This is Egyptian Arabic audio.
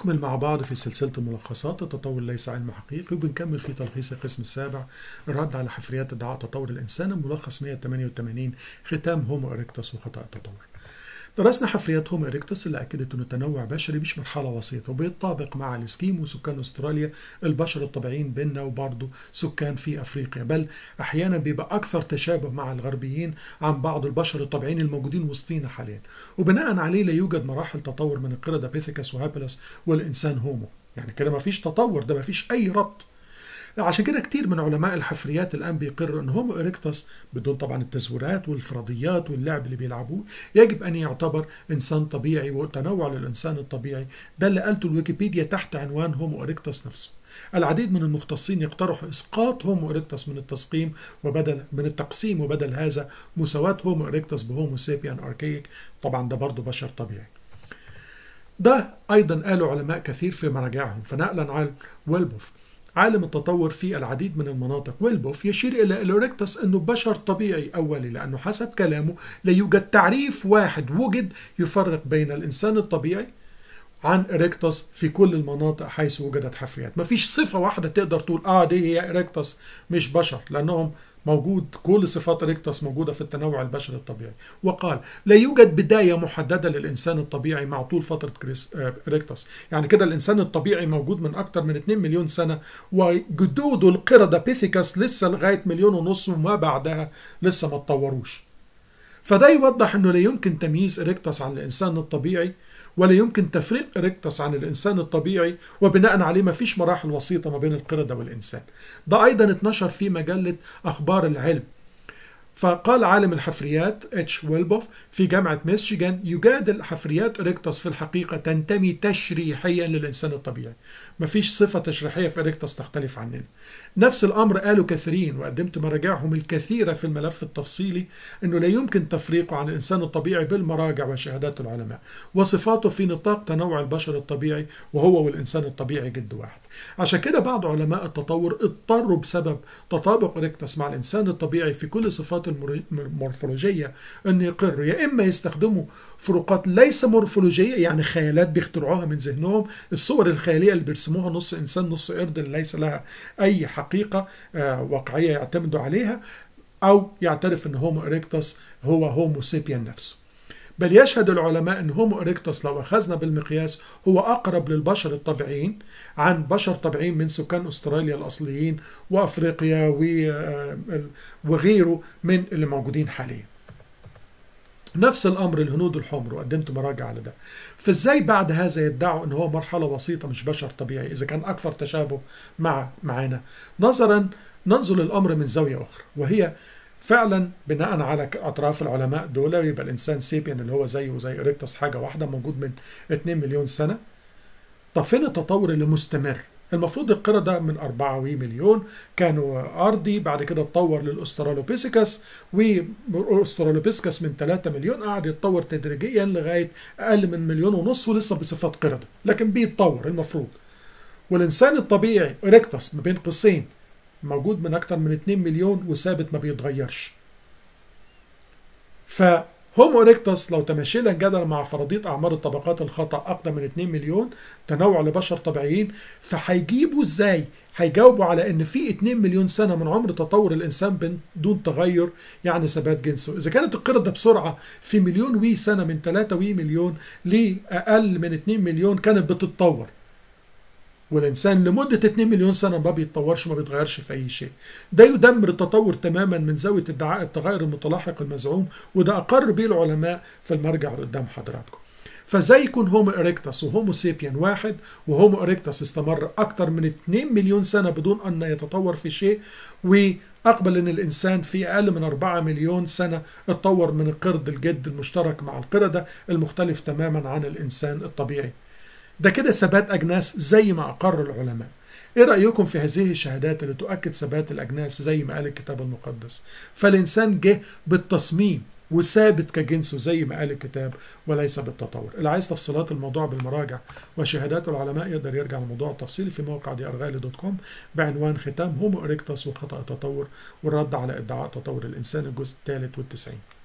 نكمل مع بعض في سلسلة الملخصات التطور ليس علم حقيقي وبنكمل في تلخيص القسم السابع الرد على حفريات ادعاء تطور الإنسان الملخص 188 ختام هومو إريكتس وخطأ التطور درسنا حفريات هومو إريكتس اللي أكدت أنه تنوع بشري مش مرحلة وسيطة وبيتطابق مع الإسكيمو وسكان أستراليا البشر الطبيعيين بيننا وبرضه سكان في أفريقيا بل أحيانا بيبقى أكثر تشابه مع الغربيين عن بعض البشر الطبيعيين الموجودين وسطينا حاليا وبناء عليه لا يوجد مراحل تطور من القردة بيثيكس وهابيلس والإنسان هومو يعني كده مفيش تطور ده مفيش أي ربط عشان كده كتير من علماء الحفريات الان بيقروا ان هومو اريكتس بدون طبعا التزويرات والفرضيات واللعب اللي بيلعبوه يجب ان يعتبر انسان طبيعي وتنوع للانسان الطبيعي ده اللي قالته الويكيبيديا تحت عنوان هومو اريكتس نفسه العديد من المختصين يقترحوا اسقاط هومو اريكتس من التسقيم وبدل من التقسيم وبدل هذا مساواة هومو اريكتس بهومو سيبيان اركيك طبعا ده برضه بشر طبيعي ده ايضا قالوا علماء كثير في مراجعهم فنقلا عن ويلبوف عالم التطور في العديد من المناطق ويلبوف يشير إلى الأوريكتس أنه بشر طبيعي أولي لأنه حسب كلامه لا يوجد تعريف واحد وجد يفرق بين الإنسان الطبيعي عن إريكتس في كل المناطق حيث وجدت حفريات مفيش صفة واحدة تقدر تقول آه دي هي إريكتس مش بشر لأنهم موجود كل صفات إريكتس موجودة في التنوع البشري الطبيعي وقال لا يوجد بداية محددة للإنسان الطبيعي مع طول فترة كريس إريكتس يعني كده الإنسان الطبيعي موجود من أكثر من 2 مليون سنة وجدود القردة بيثيكس لسه لغاية مليون ونص وما بعدها لسه ما اتطوروش فده يوضح أنه لا يمكن تمييز إريكتس عن الإنسان الطبيعي ولا يمكن تفريق إريكتس عن الإنسان الطبيعي وبناء عليه ما فيش مراحل وسيطة ما بين القردة والإنسان ده أيضا اتنشر في مجلة أخبار العلم فقال عالم الحفريات اتش ويلبوف في جامعة ميشيغان يجادل حفريات إريكتس في الحقيقة تنتمي تشريحيا للإنسان الطبيعي مفيش صفة تشريحية في إريكتس تختلف عننا نفس الأمر قالوا كثيرين وقدمت مراجعهم الكثيرة في الملف التفصيلي أنه لا يمكن تفريقه عن الإنسان الطبيعي بالمراجع وشهادات العلماء وصفاته في نطاق تنوع البشر الطبيعي وهو والإنسان الطبيعي جد واحد عشان كده بعض علماء التطور اضطروا بسبب تطابق إريكتس مع الإنسان الطبيعي في كل صفات المورفولوجية أن يقروا يا إما يستخدموا فروقات ليس مورفولوجية يعني خيالات بيخترعوها من ذهنهم الصور الخيالية اللي بيرسموها نص إنسان نص قرد اللي ليس لها أي حقيقة واقعية يعتمدوا عليها أو يعترف أن هومو إريكتس هو هومو سيبيان نفسه بل يشهد العلماء أن هومو إريكتس لو أخذنا بالمقياس هو أقرب للبشر الطبيعيين عن بشر طبيعيين من سكان أستراليا الأصليين وأفريقيا وغيره من اللي موجودين حاليا نفس الامر الهنود الحمر وقدمت مراجع على ده فازاي بعد هذا يدعوا ان هو مرحله وسيطه مش بشر طبيعي اذا كان اكثر تشابه مع معانا نظرا ننظر للامر من زاويه اخرى وهي فعلا بناء على اطراف العلماء دول يبقى الانسان سيبيان اللي هو زيه زي اريكتس حاجه واحده موجود من 2 مليون سنه طب فين التطور اللي مستمر المفروض القردة من 4 مليون كانوا أرضي بعد كده اتطور للأسترالوبيسكس والأسترالوبيسكس من 3 مليون قعد يتطور تدريجيا لغاية أقل من مليون ونص ولسه بصفات قردة لكن بيتطور المفروض والإنسان الطبيعي إريكتس ما بين قوسين موجود من أكتر من 2 مليون وثابت ما بيتغيرش ف هومو إريكتس لو تماشينا جدلا مع فرضية أعمار الطبقات الخطأ أقدم من 2 مليون تنوع لبشر طبيعيين فهيجيبوا إزاي؟ هيجاوبوا على إن في 2 مليون سنة من عمر تطور الإنسان بدون تغير يعني ثبات جنسه، إذا كانت القردة بسرعة في مليون وي سنة من 3 وي مليون لأقل من 2 مليون كانت بتتطور. والإنسان لمدة 2 مليون سنة ما بيتطورش ما بيتغيرش في أي شيء ده يدمر التطور تماما من زاوية ادعاء التغير المتلاحق المزعوم وده أقر به العلماء في المرجع اللي قدام حضراتكم فازاي يكون هومو إريكتس وهومو سيبيان واحد وهومو إريكتس استمر أكثر من 2 مليون سنة بدون أن يتطور في شيء وأقبل أن الإنسان في أقل من 4 مليون سنة اتطور من القرد الجد المشترك مع القردة المختلف تماما عن الإنسان الطبيعي ده كده ثبات أجناس زي ما أقر العلماء إيه رأيكم في هذه الشهادات اللي تؤكد ثبات الأجناس زي ما قال الكتاب المقدس فالإنسان جه بالتصميم وثابت كجنسه زي ما قال الكتاب وليس بالتطور اللي عايز تفصيلات الموضوع بالمراجع وشهادات العلماء يقدر يرجع للموضوع التفصيلي في موقع دي أرغالي دوت كوم بعنوان ختام هومو إريكتس وخطأ التطور والرد على ادعاء تطور الإنسان الجزء الثالث والتسعين